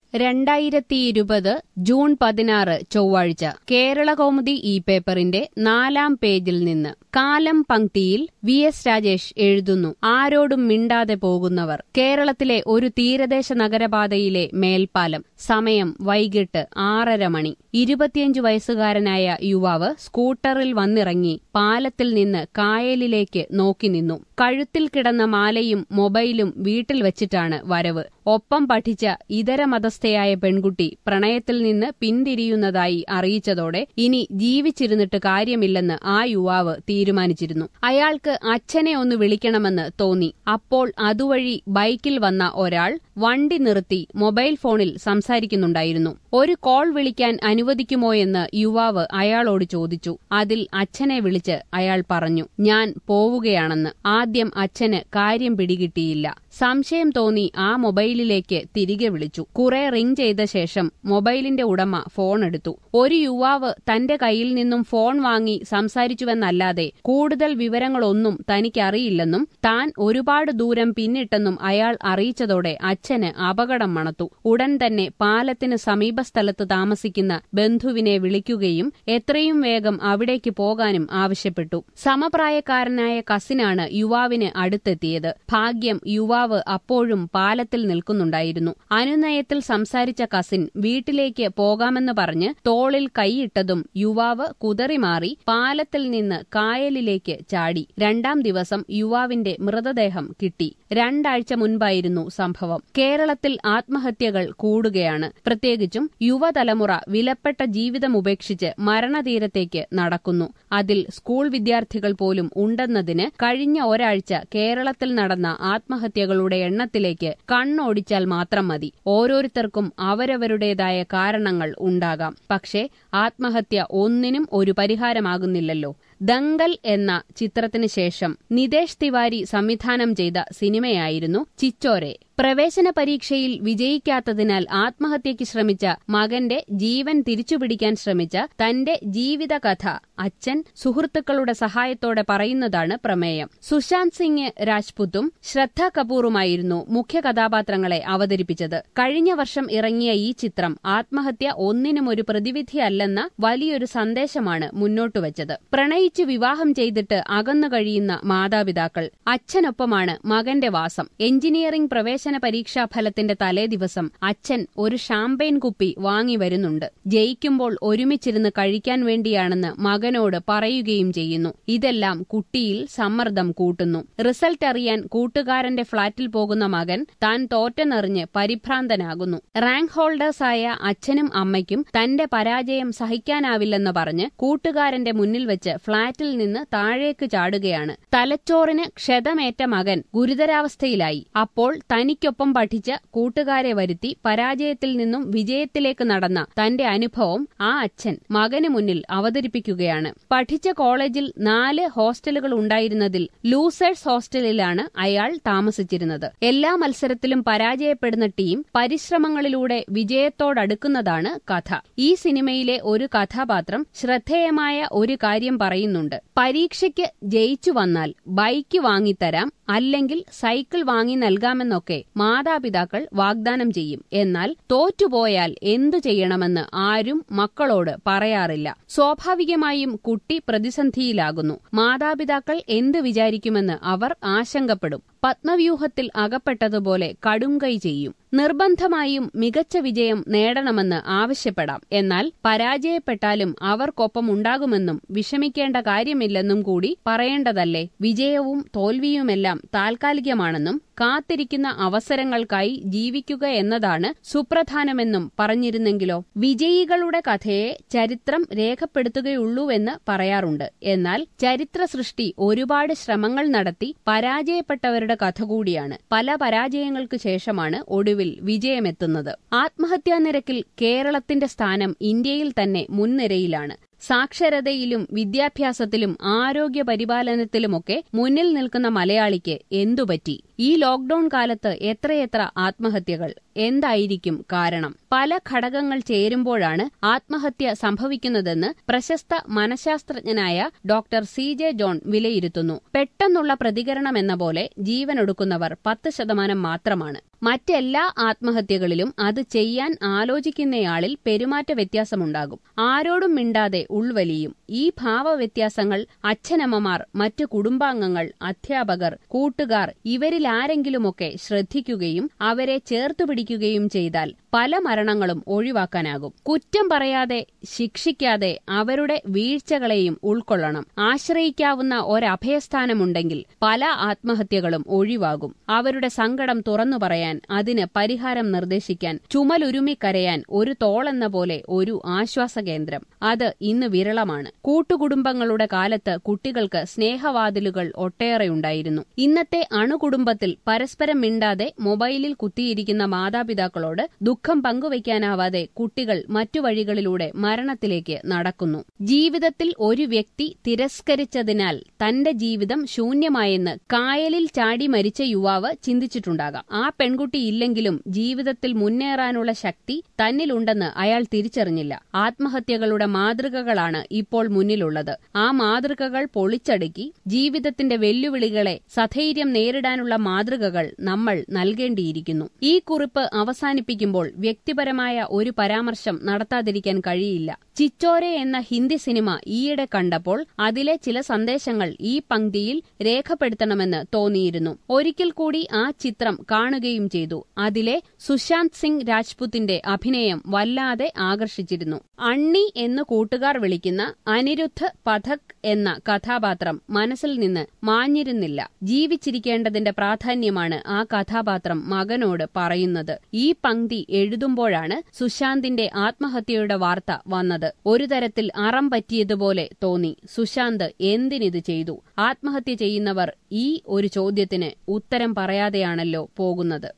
രണ്ടായിരത്തിയിരുപത് ജൂൺ പതിനാറ് ചൊവ്വാഴ്ച കേരളകൗമുദി ഈ പേപ്പറിന്റെ നാലാം പേജിൽ നിന്ന് കാലം പങ്ക്തിയിൽ വി എസ് രാജേഷ് എഴുതുന്നു ആരോടും മിണ്ടാതെ പോകുന്നവർ കേരളത്തിലെ ഒരു തീരദേശ നഗരപാതയിലെ മേൽപ്പാലം സമയം വൈകിട്ട് ആറര മണി ഇരുപത്തിയഞ്ചു വയസ്സുകാരനായ യുവാവ് സ്കൂട്ടറിൽ വന്നിറങ്ങി പാലത്തിൽ നിന്ന് കായലിലേക്ക് നോക്കി നിന്നു കഴുത്തിൽ കിടന്ന മാലയും മൊബൈലും വീട്ടിൽ വെച്ചിട്ടാണ് വരവ് ഒപ്പം പഠിച്ച ഇതര മതസ്ഥയായ പെൺകുട്ടി പ്രണയത്തിൽ നിന്ന് പിന്തിരിയുന്നതായി അറിയിച്ചതോടെ ഇനി ജീവിച്ചിരുന്നിട്ട് കാര്യമില്ലെന്ന് ആ യുവാവ് തീരുമാനിച്ചിരുന്നു അയാൾക്ക് അച്ഛനെ ഒന്ന് വിളിക്കണമെന്ന് തോന്നി അപ്പോൾ അതുവഴി ബൈക്കിൽ വന്ന ഒരാൾ വണ്ടി നിർത്തി മൊബൈൽ ഫോണിൽ സംസാരിക്കുന്നുണ്ടായിരുന്നു ഒരു കോൾ വിളിക്കാൻ അനുവദിക്കുമോയെന്ന് യുവാവ് അയാളോട് ചോദിച്ചു അതിൽ അച്ഛനെ വിളിച്ച് അയാൾ പറഞ്ഞു ഞാൻ പോവുകയാണെന്ന് ആദ്യം അച്ഛന് കാര്യം പിടികിട്ടിയില്ല സംശയം തോന്നി ആ മൊബൈലിലേക്ക് തിരികെ വിളിച്ചു കുറെ റിംഗ് ചെയ്ത ശേഷം മൊബൈലിന്റെ ഉടമ ഫോൺ എടുത്തു ഒരു യുവാവ് തന്റെ കയ്യിൽ നിന്നും ഫോൺ വാങ്ങി സംസാരിച്ചുവെന്നല്ലാതെ കൂടുതൽ വിവരങ്ങളൊന്നും തനിക്കറിയില്ലെന്നും താൻ ഒരുപാട് ദൂരം പിന്നിട്ടെന്നും അയാൾ അറിയിച്ചതോടെ അച്ഛന് അപകടം മണത്തു ഉടൻ തന്നെ പാലത്തിന് സമീപസ്ഥലത്ത് താമസിക്കുന്ന ബന്ധുവിനെ വിളിക്കുകയും എത്രയും വേഗം അവിടേക്ക് പോകാനും ആവശ്യപ്പെട്ടു സമപ്രായക്കാരനായ കസിനാണ് യുവാവിന് അടുത്തെത്തിയത് ഭാഗ്യം യുവാവ് അപ്പോഴും പാലത്തിൽ നിൽക്കുന്നുണ്ടായിരുന്നു അനുനയത്തിൽ സംസാരിച്ച കസിൻ വീട്ടിലേക്ക് പോകാമെന്ന് പറഞ്ഞ് തോളിൽ കൈയിട്ടതും യുവാവ് കുതറിമാറി പാലത്തിൽ നിന്ന് കായലിലേക്ക് ചാടി രണ്ടാം ദിവസം യുവാവിന്റെ മൃതദേഹം കിട്ടി രണ്ടാഴ്ച മുൻപായിരുന്നു സംഭവം കേരളത്തിൽ ആത്മഹത്യകൾ കൂടുകയാണ് പ്രത്യേകിച്ചും യുവതലമുറ വിലപ്പെട്ട ജീവിതം ഉപേക്ഷിച്ച് മരണതീരത്തേക്ക് നടക്കുന്നു അതിൽ സ്കൂൾ വിദ്യാർത്ഥികൾ പോലും ഉണ്ടെന്നതിന് കഴിഞ്ഞ ഒരാഴ്ച കേരളത്തിൽ നടന്ന ആത്മഹത്യകളുടെ എണ്ണത്തിലേക്ക് കണ്ണോടിച്ചാൽ മാത്രം മതി ഓരോരുത്തർക്കും അവരവരുടേതായ കാരണങ്ങൾ ഉണ്ടാകാം പക്ഷേ ആത്മഹത്യ ഒന്നിനും ഒരു പരിഹാരമാകുന്നില്ലല്ലോ ദങ്കൽ എന്ന ചിത്രത്തിന് ശേഷം നിതേഷ് തിവാരി സംവിധാനം ചെയ്ത സിനിമയായിരുന്നു ചിച്ചോരെ പ്രവേശന പരീക്ഷയിൽ വിജയിക്കാത്തതിനാൽ ആത്മഹത്യയ്ക്ക് ശ്രമിച്ച മകന്റെ ജീവൻ തിരിച്ചുപിടിക്കാൻ ശ്രമിച്ച തന്റെ ജീവിതകഥ അച്ഛൻ സുഹൃത്തുക്കളുടെ സഹായത്തോടെ പറയുന്നതാണ് പ്രമേയം സുശാന്ത് സിംഗ് രാജ്പുത്തും ശ്രദ്ധ കപൂറുമായിരുന്നു മുഖ്യ കഥാപാത്രങ്ങളെ അവതരിപ്പിച്ചത് കഴിഞ്ഞ വർഷം ഇറങ്ങിയ ഈ ചിത്രം ആത്മഹത്യ ഒന്നിനും ഒരു പ്രതിവിധിയല്ലെന്ന വലിയൊരു സന്ദേശമാണ് മുന്നോട്ടുവച്ചത് പ്രണയിച്ച് വിവാഹം ചെയ്തിട്ട് അകന്നു കഴിയുന്ന മാതാപിതാക്കൾ അച്ഛനൊപ്പമാണ് മകന്റെ വാസം എഞ്ചിനീയറിംഗ് പ്രവേശന പരീക്ഷാ ഫലത്തിന്റെ തലേദിവസം അച്ഛൻ ഒരു ഷാമ്പയിൻ കുപ്പി വാങ്ങി വരുന്നുണ്ട് ജയിക്കുമ്പോൾ ഒരുമിച്ചിരുന്ന് കഴിക്കാൻ വേണ്ടിയാണെന്ന് മകനോട് പറയുകയും ചെയ്യുന്നു ഇതെല്ലാം കുട്ടിയിൽ സമ്മർദ്ദം കൂട്ടുന്നു റിസൾട്ട് അറിയാൻ കൂട്ടുകാരന്റെ ഫ്ളാറ്റിൽ പോകുന്ന മകൻ താൻ തോറ്റെന്നറിഞ്ഞ് പരിഭ്രാന്തനാകുന്നു റാങ്ക് ഹോൾഡേഴ്സായ അച്ഛനും അമ്മയ്ക്കും തന്റെ പരാജയം സഹിക്കാനാവില്ലെന്ന് പറഞ്ഞ് കൂട്ടുകാരന്റെ മുന്നിൽ വെച്ച് ഫ്ളാറ്റിൽ നിന്ന് താഴേക്ക് ചാടുകയാണ് തലച്ചോറിന് ക്ഷതമേറ്റ മകൻ ഗുരുതരാവസ്ഥയിലായി അപ്പോൾ തനിക്കൊപ്പം പഠിച്ച കൂട്ടുകാരെ വരുത്തി പരാജയത്തിൽ നിന്നും വിജയത്തിലേക്ക് നടന്ന തന്റെ അനുഭവം ആ അച്ഛൻ മകന് മുന്നിൽ അവതരിപ്പിക്കുകയാണ് പഠിച്ച കോളേജിൽ നാല് ഹോസ്റ്റലുകൾ ഉണ്ടായിരുന്നതിൽ ലൂസേഴ്സ് ഹോസ്റ്റലിലാണ് അയാൾ താമസിച്ചിരുന്നത് എല്ലാ മത്സരത്തിലും പരാജയപ്പെടുന്ന ടീം പരിശ്രമങ്ങളിലൂടെ വിജയത്തോടടുക്കുന്നതാണ് കഥ ഈ സിനിമയിലെ ഒരു കഥാപാത്രം ശ്രദ്ധേയമായ ഒരു കാര്യം പറയുന്നുണ്ട് പരീക്ഷയ്ക്ക് ജയിച്ചു വന്നാൽ ബൈക്ക് വാങ്ങിത്തരാം അല്ലെങ്കിൽ സൈക്കിൾ വാങ്ങി നൽകാമെന്നൊക്കെ മാതാപിതാക്കൾ വാഗ്ദാനം ചെയ്യും എന്നാൽ തോറ്റുപോയാൽ എന്തു ചെയ്യണമെന്ന് ആരും മക്കളോട് പറയാറില്ല സ്വാഭാവികമായും കുട്ടി പ്രതിസന്ധിയിലാകുന്നു മാതാപിതാക്കൾ എന്ത് വിചാരിക്കുമെന്ന് അവർ ആശങ്കപ്പെടും പത്മവ്യൂഹത്തിൽ അകപ്പെട്ടതുപോലെ കടുംകൈ ചെയ്യും നിർബന്ധമായും മികച്ച വിജയം നേടണമെന്ന് ആവശ്യപ്പെടാം എന്നാൽ പരാജയപ്പെട്ടാലും അവർക്കൊപ്പം ഉണ്ടാകുമെന്നും വിഷമിക്കേണ്ട കാര്യമില്ലെന്നും കൂടി പറയേണ്ടതല്ലേ വിജയവും തോൽവിയുമെല്ലാം താൽക്കാലികമാണെന്നും കാത്തിരിക്കുന്ന അവസരങ്ങൾക്കായി ജീവിക്കുക എന്നതാണ് സുപ്രധാനമെന്നും പറഞ്ഞിരുന്നെങ്കിലോ വിജയികളുടെ കഥയെ ചരിത്രം രേഖപ്പെടുത്തുകയുള്ളൂവെന്ന് പറയാറുണ്ട് എന്നാൽ ചരിത്ര സൃഷ്ടി ഒരുപാട് ശ്രമങ്ങൾ നടത്തി പരാജയപ്പെട്ടവരുടെ കഥ കൂടിയാണ് പല പരാജയങ്ങൾക്ക് ശേഷമാണ് ഒടുവിൽ വിജയമെത്തുന്നത് ആത്മഹത്യാ നിരക്കിൽ കേരളത്തിന്റെ സ്ഥാനം ഇന്ത്യയിൽ തന്നെ മുൻനിരയിലാണ് സാക്ഷരതയിലും വിദ്യാഭ്യാസത്തിലും ആരോഗ്യ പരിപാലനത്തിലുമൊക്കെ മുന്നിൽ നിൽക്കുന്ന മലയാളിക്ക് എന്തുപറ്റി ഈ ലോക്ഡൌൺ കാലത്ത് എത്രയെത്ര ആത്മഹത്യകൾ എന്തായിരിക്കും കാരണം പല ഘടകങ്ങൾ ചേരുമ്പോഴാണ് ആത്മഹത്യ സംഭവിക്കുന്നതെന്ന് പ്രശസ്ത മനഃശാസ്ത്രജ്ഞനായ ഡോക്ടർ സി ജെ ജോൺ വിലയിരുത്തുന്നു പെട്ടെന്നുള്ള പ്രതികരണമെന്ന പോലെ ജീവനൊടുക്കുന്നവർ പത്ത് ശതമാനം മാത്രമാണ് മറ്റെല്ലാ ആത്മഹത്യകളിലും അത് ചെയ്യാൻ ആലോചിക്കുന്നയാളിൽ പെരുമാറ്റ വ്യത്യാസമുണ്ടാകും ആരോടും മിണ്ടാതെ ഉൾവലിയും ഈ ഭാവവ്യത്യാസങ്ങൾ അച്ഛനമ്മമാർ മറ്റു കുടുംബാംഗങ്ങൾ അധ്യാപകർ കൂട്ടുകാർ ഇവരിലാരെങ്കിലുമൊക്കെ ശ്രദ്ധിക്കുകയും അവരെ ചേർത്തുപിടിക്കുകയും ചെയ്താൽ പല മരണങ്ങളും ഒഴിവാക്കാനാകും കുറ്റം പറയാതെ ശിക്ഷിക്കാതെ അവരുടെ വീഴ്ചകളെയും ഉൾക്കൊള്ളണം ആശ്രയിക്കാവുന്ന ഒരഭയസ്ഥാനമുണ്ടെങ്കിൽ പല ആത്മഹത്യകളും ഒഴിവാകും അവരുടെ സങ്കടം തുറന്നു പറയാൻ അതിന് പരിഹാരം നിർദ്ദേശിക്കാൻ ചുമലുരുമി കരയാൻ ഒരു തോളെന്ന പോലെ ഒരു ആശ്വാസ കേന്ദ്രം അത് ഇന്ന് വിരളമാണ് കൂട്ടുകുടുംബങ്ങളുടെ കാലത്ത് കുട്ടികൾക്ക് സ്നേഹവാതിലുകൾ ഒട്ടേറെയുണ്ടായിരുന്നു ഇന്നത്തെ അണുകുടുംബത്തിൽ പരസ്പരം മിണ്ടാതെ മൊബൈലിൽ കുത്തിയിരിക്കുന്ന മാതാപിതാക്കളോട് ദുഃഖം പങ്കുവയ്ക്കാനാവാതെ കുട്ടികൾ മറ്റു വഴികളിലൂടെ മരണത്തിലേക്ക് നടക്കുന്നു ജീവിതത്തിൽ ഒരു വ്യക്തി തിരസ്കരിച്ചതിനാൽ തന്റെ ജീവിതം ശൂന്യമായെന്ന് കായലിൽ ചാടി മരിച്ച യുവാവ് ചിന്തിച്ചിട്ടുണ്ടാകാം ആ പെൺകുട്ടി ഇല്ലെങ്കിലും ജീവിതത്തിൽ മുന്നേറാനുള്ള ശക്തി തന്നിലുണ്ടെന്ന് അയാൾ തിരിച്ചറിഞ്ഞില്ല ആത്മഹത്യകളുടെ മാതൃകകളാണ് ഇപ്പോൾ മുന്നിലുള്ളത് ആ മാതൃകകൾ പൊളിച്ചടുക്കി ജീവിതത്തിന്റെ വെല്ലുവിളികളെ സധൈര്യം നേരിടാനുള്ള മാതൃകകൾ നമ്മൾ നൽകേണ്ടിയിരിക്കുന്നു ഈ കുറിപ്പ് അവസാനിപ്പിക്കുമ്പോൾ വ്യക്തിപരമായ ഒരു പരാമർശം നടത്താതിരിക്കാൻ കഴിയില്ല ചിച്ചോരെ എന്ന ഹിന്ദി സിനിമ ഈയിടെ കണ്ടപ്പോൾ അതിലെ ചില സന്ദേശങ്ങൾ ഈ പങ്ക്തിയിൽ രേഖപ്പെടുത്തണമെന്ന് തോന്നിയിരുന്നു ഒരിക്കൽ കൂടി ആ ചിത്രം കാണുകയും ചെയ്തു അതിലെ സുശാന്ത് സിംഗ് രാജ്പുത്തിന്റെ അഭിനയം വല്ലാതെ ആകർഷിച്ചിരുന്നു അണ്ണി എന്ന് കൂട്ടുകാർ വിളിക്കുന്ന അനിരുദ്ധ് പഥക് എന്ന കഥാപാത്രം മനസ്സിൽ നിന്ന് മാഞ്ഞിരുന്നില്ല ജീവിച്ചിരിക്കേണ്ടതിന്റെ പ്രാധാന്യമാണ് ആ കഥാപാത്രം മകനോട് പറയുന്നത് ഈ പങ്ക്തി എഴുതുമ്പോഴാണ് സുശാന്തിന്റെ ആത്മഹത്യയുടെ വാർത്ത വന്നത് ഒരു തരത്തിൽ അറം പറ്റിയതുപോലെ തോന്നി സുശാന്ത് എന്തിനിത് ചെയ്തു ആത്മഹത്യ ചെയ്യുന്നവർ ഈ ഒരു ചോദ്യത്തിന് ഉത്തരം പറയാതെയാണല്ലോ പോകുന്നത്